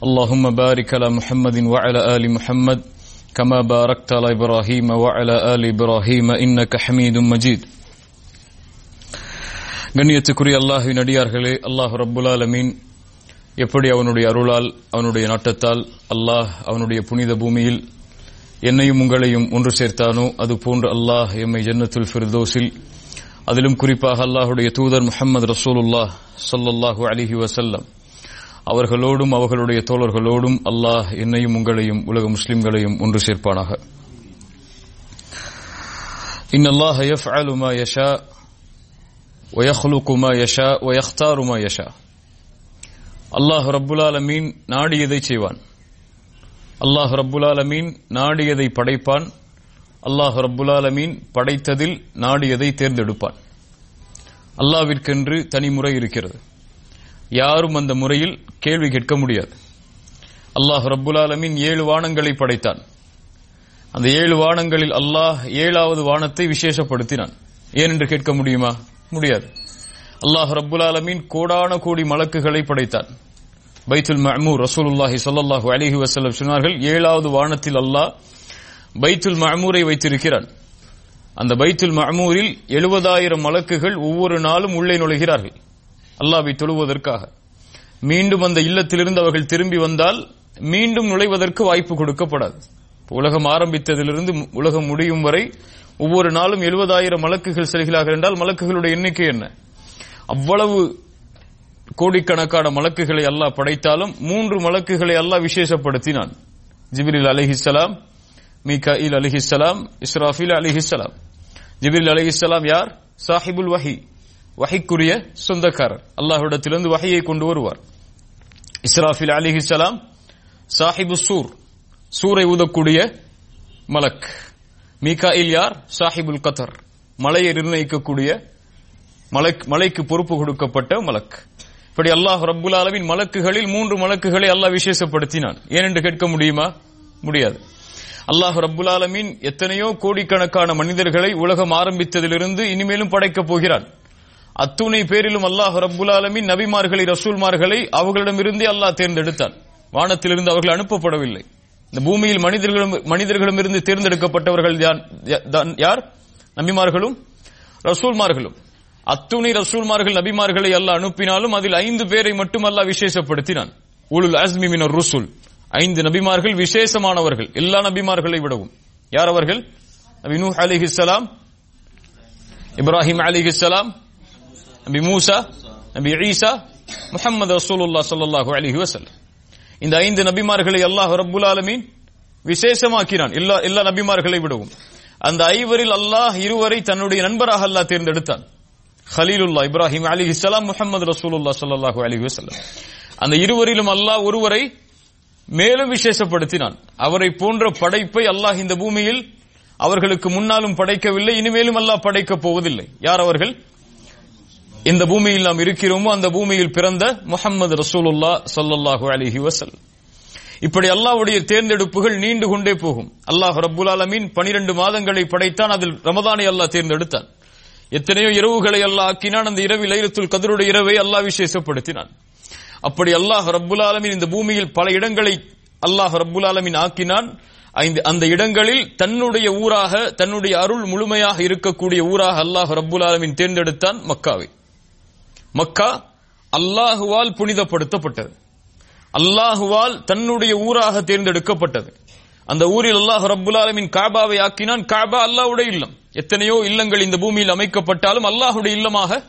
اللهم بارك على محمد وعلى آل محمد كما باركت على إبراهيم وعلى آل إبراهيم إنك حميد مجيد கண்ணியத்துக்குரிய அல்லாஹின் அடியார்களே அல்லாஹ் ரப்புல் ஆலமீன் எப்படி அவனுடைய அருளால் அவனுடைய நாட்டத்தால் அல்லாஹ் அவனுடைய புனித பூமியில் என்னையும் உங்களையும் ஒன்று சேர்த்தானோ அதுபோன்று அல்லாஹ் எம்மை ஜன்னத்துல் ஃபிர்தோஸில் அதிலும் குறிப்பாக அல்லாஹுடைய தூதர் முஹம்மது ரசூலுல்லாஹ் ஸல்லல்லாஹு அலிஹி வசல்லம் அவர்களோடும் அவர்களுடைய தோழர்களோடும் அல்லாஹ் என்னையும் உங்களையும் உலக முஸ்லிம்களையும் ஒன்று சேர்ப்பானாக إن الله يفعل ما يشاء ويخلق ما يشاء ويختار ما يشاء அல்லாஹ் ரப்புல் ஆலமீன் நாடியதை செய்வான் அல்லாஹ் ரப்புல் ஆலமீன் நாடியதை படைப்பான் அல்லாஹ் ரப்புல் ஆலமீன் படைத்ததில் நாடியதை தேர்ந்தெடுப்பான் அல்லாவிற்கென்று தனி முறை இருக்கிறது யாரும் அந்த முறையில் கேள்வி கேட்க முடியாது அல்லாஹ் ரப்புல் ஆலமீன் ஏழு வானங்களை படைத்தான் அந்த ஏழு வானங்களில் அல்லாஹ் ஏழாவது வானத்தை விசேஷப்படுத்தினான் ஏன் என்று கேட்க முடியுமா முடியாது அல்லாஹ் ரப்புல் ஆலமீன் கோடான கோடி மலக்குகளை படைத்தான் பைத்துல் மஹமூர் ரசூலுல்லாஹி ஸல்லல்லாஹு அலைஹி வஸல்லம் சொன்னார்கள் ஏழாவது வானத்தில் அல்லாஹ் பைத்துல் மஹமூரை வைத்திருக்கிறான் அந்த பைத்துல் மஹமூரில் எழுபதாயிரம் மலக்குகள் ஒவ்வொரு நாளும் உள்ளே நுழைகிறார்கள் அல்லாவை தொழுவதற்காக மீண்டும் அந்த இல்லத்திலிருந்து அவர்கள் திரும்பி வந்தால் மீண்டும் நுழைவதற்கு வாய்ப்பு கொடுக்கப்படாது உலகம் ஆரம்பித்ததிலிருந்து உலகம் முடியும் வரை ஒவ்வொரு நாளும் எழுபதாயிரம் மலக்குகள் செல்கிறார்கள் என்றால் மலக்குகளுடைய எண்ணிக்கை என்ன அவ்வளவு கோடிக்கணக்கான மலக்குகளை அல்லாஹ் படைத்தாலும் மூன்று மலக்குகளை அல்லாஹ் விசேஷப்படுத்தினான் ஜிபிரில் அலிஹிசலாம் மீகாயில் அலிஹிசலாம் இஸ்ராஃபில் அலிஹிசலாம் ஜிபிரில் அலிஹிசலாம் யார் சாஹிபுல் வஹி வஹிக்குரிய சொந்தக்காரர் அல்லாஹ்விடத்திலிருந்து வஹியை கொண்டு வருவார் இஸ்ராஃபில் அலிஹிசலாம் சாஹிபு சூர் சூரை ஊதக்கூடிய மலக் மீகாயில் யார் சாஹிபுல் கத்தர் மலையை நிர்ணயிக்கக்கூடிய மலைக்கு பொறுப்பு கொடுக்கப்பட்ட மலக் இப்படி அல்லாஹ் ரப்புல் ஆலமின் மலக்குகளில் மூன்று மலக்குகளை அல்லாஹ் விசேஷப்படுத்தினான் ஏனென்று கேட்க முடியுமா முடியாது அல்லாஹ் ரப்புல் ஆலமின் எத்தனையோ கோடிக்கணக்கான மனிதர்களை உலகம் ஆரம்பித்ததிலிருந்து இனிமேலும் படைக்கப் போகிறான் அத்துணை பேரிலும் அல்லாஹ் ரப்புல் ஆலமின் நபிமார்களை ரசூல்மார்களை அவர்களிடமிருந்தே அல்லாஹ் தேர்ந்தெடுத்தான் வானத்திலிருந்து அவர்கள் அனுப்பப்படவில்லை இந்த பூமியில் மனிதர்களும் மனிதர்களிடமிருந்து தேர்ந்தெடுக்கப்பட்டவர்கள் யார் நபிமார்களும் ரசூல்மார்களும் அத்துணை ரசூல்மார்கள் நபிமார்களை அல்ல அனுப்பினாலும் அதில் ஐந்து பேரை மட்டும் அல்ல விசேஷப்படுத்தினான் உலுல் அஸ்மி மினர் ருசுல் ஐந்து நபிமார்கள் விசேஷமானவர்கள் எல்லா நபிமார்களை விடவும் யார் அவர்கள் நபி நூஹ் அலிஹிஸ்லாம் இப்ராஹிம் அலிஹிஸ்லாம் நபி மூசா நபி ஈசா முஹம்மது ரசூலுல்லா ஸல்லல்லாஹு அலைஹி வஸல்லம் இந்த ஐந்து நபிமார்களை அல்லாஹ் ரப்புல் ஆலமீன் விசேஷமாக்கினான் எல்லா எல்லா நபிமார்களை விடவும் அந்த ஐவரில் அல்லாஹ் இருவரை தன்னுடைய நண்பராக அல்லாஹ் தேர்ந்தெடுத்தான் ஹலீலுல்லா இப்ராஹிம் அலி இஸ்லாம் முகமது ரசூலுல்லா சல்லாஹூ அலி வசல்லம் அந்த இருவரிலும் அல்லாஹ் ஒருவரை மேலும் விசேஷப்படுத்தினான் அவரை போன்ற படைப்பை அல்லாஹ் இந்த பூமியில் அவர்களுக்கு முன்னாலும் படைக்கவில்லை இனிமேலும் அல்லாஹ் படைக்கப் போவதில்லை யார் அவர்கள் இந்த பூமியில் நாம் இருக்கிறோமோ அந்த பூமியில் பிறந்த முகமது ரசூலுல்லா சல்லாஹூ அலிஹி வசல் இப்படி அல்லாஹ்வுடைய தேர்ந்தெடுப்புகள் நீண்டு கொண்டே போகும் அல்லாஹ் ரப்புல் ஆலமீன் பனிரெண்டு மாதங்களை படைத்தான் அதில் ரமதானை அல்லாஹ் தேர்ந்தெடுத்தான் எத்தனையோ இரவுகளை அல்லாஹ் ஆக்கினான் அந்த இரவில் லைலத்துல் கதருடைய இரவை அல்லாஹ் விசேஷப்படுத்தினான் அப்படி அல்லாஹ் ரப்புல் ஆலமின் இந்த பூமியில் பல இடங்களை அல்லாஹ் ரப்புல் ஆலமின் ஆக்கினான் அந்த இடங்களில் தன்னுடைய ஊராக தன்னுடைய அருள் முழுமையாக இருக்கக்கூடிய ஊராக அல்லாஹ் ரப்புல் ஆலமின் தேர்ந்தெடுத்தான் மக்காவை மக்கா அல்லாஹுவால் புனிதப்படுத்தப்பட்டது அல்லாஹுவால் தன்னுடைய ஊராக தேர்ந்தெடுக்கப்பட்டது அந்த ஊரில் அல்லாஹ் ரப்புல் ஆலமின் காபாவை ஆக்கினான் காபா அல்லாஹ்வுடைய இல்லம் எத்தனையோ இல்லங்கள் இந்த பூமியில் அமைக்கப்பட்டாலும் அல்லாஹுடைய இல்லமாக